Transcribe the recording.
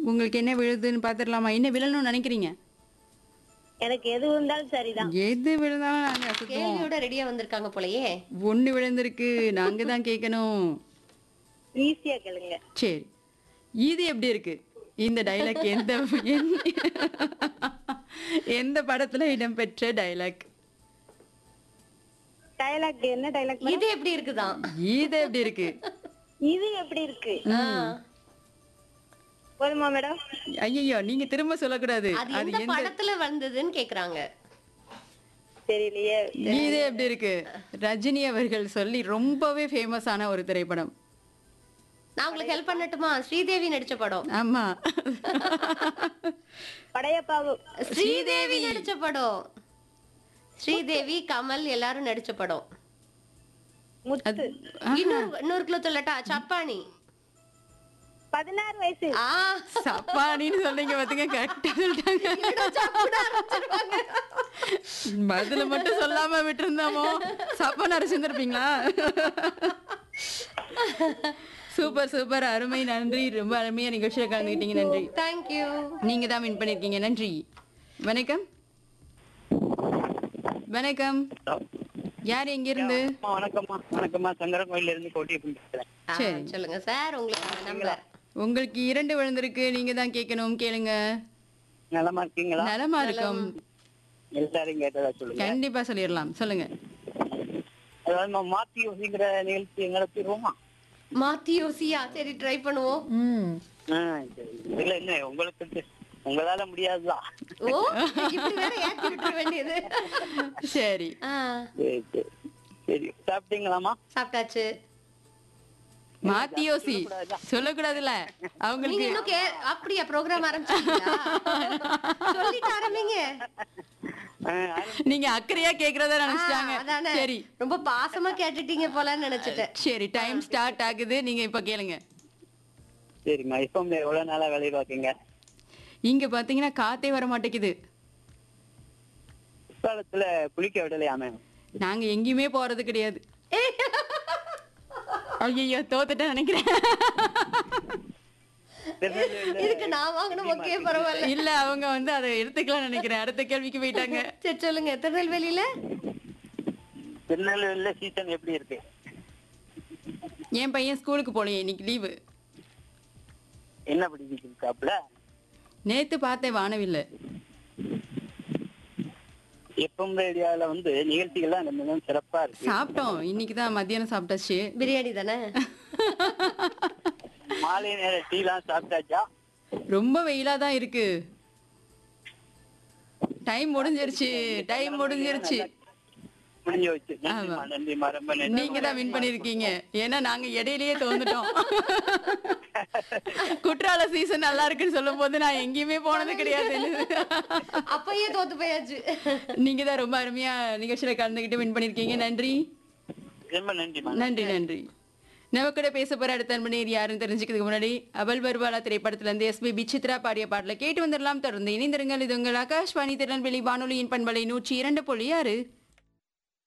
உங்களுக்கு என்ன விழுதுன்னு பார்த்துடலாமா என்ன விழணும்னு நினைக்கிறீங்க எனக்கு எது இருந்தாலும் சரிதான் எது விழுந்தாலும் நாங்க அசத்துவோம் கேள்வியோட ரெடியா வந்திருக்காங்க போலயே ஒண்ணு விழுந்திருக்கு நாங்க தான் கேட்கணும் ஈஸியா கேளுங்க சரி இது எப்படி இருக்கு இந்த டைலாக் எந்த எந்த- எந்த படத்துல இடம்பெற்ற டைலாக் டைலாக் என்ன டைலாக் இது எப்படி இருக்குதான் இது எப்படி இருக்கு இது எப்படி இருக்கு ஆ. போதுமா மேடம் ஐயோ நீங்க திரும்ப சொல்லக்கூடாது அது அது எந்த எந்த படத்துல வந்ததுன்னு கேக்குறாங்க தெரியலையே இது எப்படி இருக்கு ரஜினி அவர்கள் சொல்லி ரொம்பவே ஃபேமஸான ஒரு திரைப்படம் நான் உங்களுக்கு ஹெல்ப் பண்ணட்டுமா ஸ்ரீதேவி நடிச்ச படம் ஆமா படையப்பாவு ஸ்ரீதேவி நடிச்ச படம் ஸ்ரீதேவி கமல் எல்லாரும் நடிச்ச படம் முத்து இன்னொரு இன்னொரு கிலோ சொல்லட்டா சப்பானி பதினாறு வயசு ஆ சப்பானின்னு சொன்னீங்க பாத்தீங்க கரெக்டா சொல்லிட்டாங்க இன்னும் சப்புன்னு ஆரம்பிச்சிருவாங்க. பதில மட்டும் சொல்லாம விட்டுருந்தாமோ சப்பான் அரைச்சிருந்திருப்பீங்களா சூப்பர் சூப்பர் அருமை நன்றி ரொம்ப அருமையா நிகழ்ச்சியில கலந்துக்கிட்டீங்க நன்றி Thank you. நீங்க தான் வின் பண்ணிருக்கீங்க நன்றி வணக்கம் வணக்கம் யார் எங்க இருந்து அம்மா, வணக்கம்மா வணக்கம்மா சங்கரன் கோயில்ல இருந்து கோட்டி பேசுறேன் ஆ, சரி. சொல்லுங்க சார் உங்களுக்கு நம்பர் உங்களுக்கு இரண்டு விழுந்திருக்கு நீங்க தான் கேட்கணும் கேளுங்க நலமா இருக்கீங்களா நலமா இருக்கும் எல்லாரும் கேட்டதா சொல்லுங்க கண்டிப்பா சொல்லிடலாம் சொல்லுங்க அதாவது நம்ம மாத்தி யோசிக்கிற நிகழ்ச்சி எங்களுக்கு ரோமா மாத்தி யோசியா சரி ட்ரை பண்ணுவோம் இல்ல என்ன உங்களுக்கு தெ- உங்களால முடியாதுதான் ஓ இப்படி வேற ஏத்தி விட்டுற வேண்டியது சரி ஆ, சரி சரி சரி சாப்பிட்டீங்களாமா சாப்பிட்டாச்சு மாத்தி யோசி சொல்லக்கூடாதுல்ல நீங்க அவங்களுக்கு இன்னும் கே அப்படியா ப்ரோக்ராம் ஆரம்பிச்சீங்களா சொல்லிட்டு ஆரம்பிங்க நீங்க அக்கறையா கேக்குறதா ஆ, நினைச்சிட்டாங்க அதானே. சரி ரொம்ப பாசமா கேட்டுட்டீங்க போலன்னு நினைச்சிட்டேன் சரி டைம் ஸ்டார்ட் ஆகுது நீங்க இப்ப கேளுங்க சரிம்மா இப்போ எவ்வளவு நாளா வேலை பார்க்கீங்க இங்க பாத்தீங்கன்னா காத்தே வர மாட்டேங்குது காலத்துல குளிக்க விடலையாமே நாங்க எங்கேயுமே போறது கிடையாது ஐயோ தோத்துட்டேன் நினைக்கிறேன் திருநெல்வேலியில இதுக்கு நான் வாங்கின ஓகே பரவாயில்ல இல்ல அவங்க வந்து அதை எடுத்துக்கலாம் நினைக்கிறேன் அடுத்த கேள்விக்கு போயிட்டாங்க சரி சொல்லுங்க திருநெல்வேலியில திருநெல்வேலியில சீசன் எப்படி இருக்கு என் பையன் ஸ்கூலுக்கு போலையே இன்னைக்கு லீவு என்ன படிக்கிட்டு இருக்காப்ல நேத்து பார்த்தேன் வானவில்ல எப்பவும் ரேடியோல வந்து நிகழ்ச்சிகள்லாம் மிகவும் சிறப்பா இருக்கு சாப்பிட்டோம் இன்னைக்கு தான் மத்தியானம் சாப்பிட்டாச்சு பிரியாணி தானே மாலை நேர டீ எல்லாம் சாப்பிட்டாச்சா ரொம்ப வெயிலா தான் இருக்கு டைம் முடிஞ்சிருச்சு டைம் முடிஞ்சிருச்சு முடிஞ்சு வச்சு ஆமா. நன்றிம்மா நன்றிம்மா ரொம்ப நன்றி நீங்க தான் வின் பண்ணிருக்கீங்க ஏன்னா நாங்க இடையிலேயே தோந்துட்டோம் குற்றால சீசன் நல்லா இருக்குன்னு சொல்லும் போது நான் எங்கேயுமே போனது கிடையாது அப்பயே தோத்து போயாச்சு நீங்க தான் ரொம்ப அருமையா நிகழ்ச்சியில கலந்துக்கிட்டு வின் பண்ணிருக்கீங்க நன்றி ரொம்ப நன்றிம்மா நன்றி நன்றி நம்ம கூட பேச போற அடுத்த அன்பனேர் யாருன்னு தெரிஞ்சுக்கிறதுக்கு முன்னாடி அவள் வருவாளா திரைப்படத்துல இருந்து எஸ்பி சித்ரா பாடிய பாடல கேட்டு வந்துடலாம் தொடர்ந்து இணைந்திருங்கள் இது உங்கள் ஆகாஷ்வாணி திருநெல்வேலி வானொலியின் பண்பலை நூற்றி இரண்டு புள்ளி ஆறு